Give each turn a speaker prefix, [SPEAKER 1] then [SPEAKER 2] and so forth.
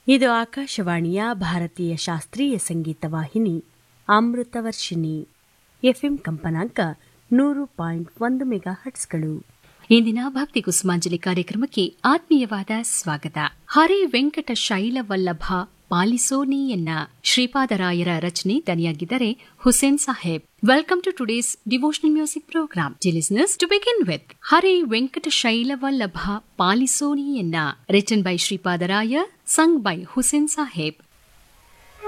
[SPEAKER 1] ಇದು ಆಕಾಶವಾಣಿಯ ಭಾರತೀಯ ಶಾಸ್ತ್ರೀಯ ಸಂಗೀತ ವಾಹಿನಿ ಅಮೃತವರ್ಷಿಣಿ ಎಫ್ಎಂ ಕಂಪನಾಂಕ ನೂರು ಪಾಯಿಂಟ್ ಒಂದು ಮೆಗಾ ಹಟ್ಸ್ಗಳು
[SPEAKER 2] ಇಂದಿನ ಭಕ್ತಿ ಕುಸುಮಾಂಜಲಿ ಕಾರ್ಯಕ್ರಮಕ್ಕೆ ಆತ್ಮೀಯವಾದ ಸ್ವಾಗತ ಹರೇ ವೆಂಕಟ ಶೈಲವಲ್ಲಭ ಪಾಲಿಸೋ ನೀಯನ್ನ ಶ್ರೀಪಾದರಾಯರ ರಚನೆ ದನಿಯಾಗಿದ್ದರೆ Hussain Saheb welcome to today's devotional music programme the listeners to begin with Hare Venkata Shailavallabha Paliso Neeyanna written by Sripadaraya sung by Hussain Saheb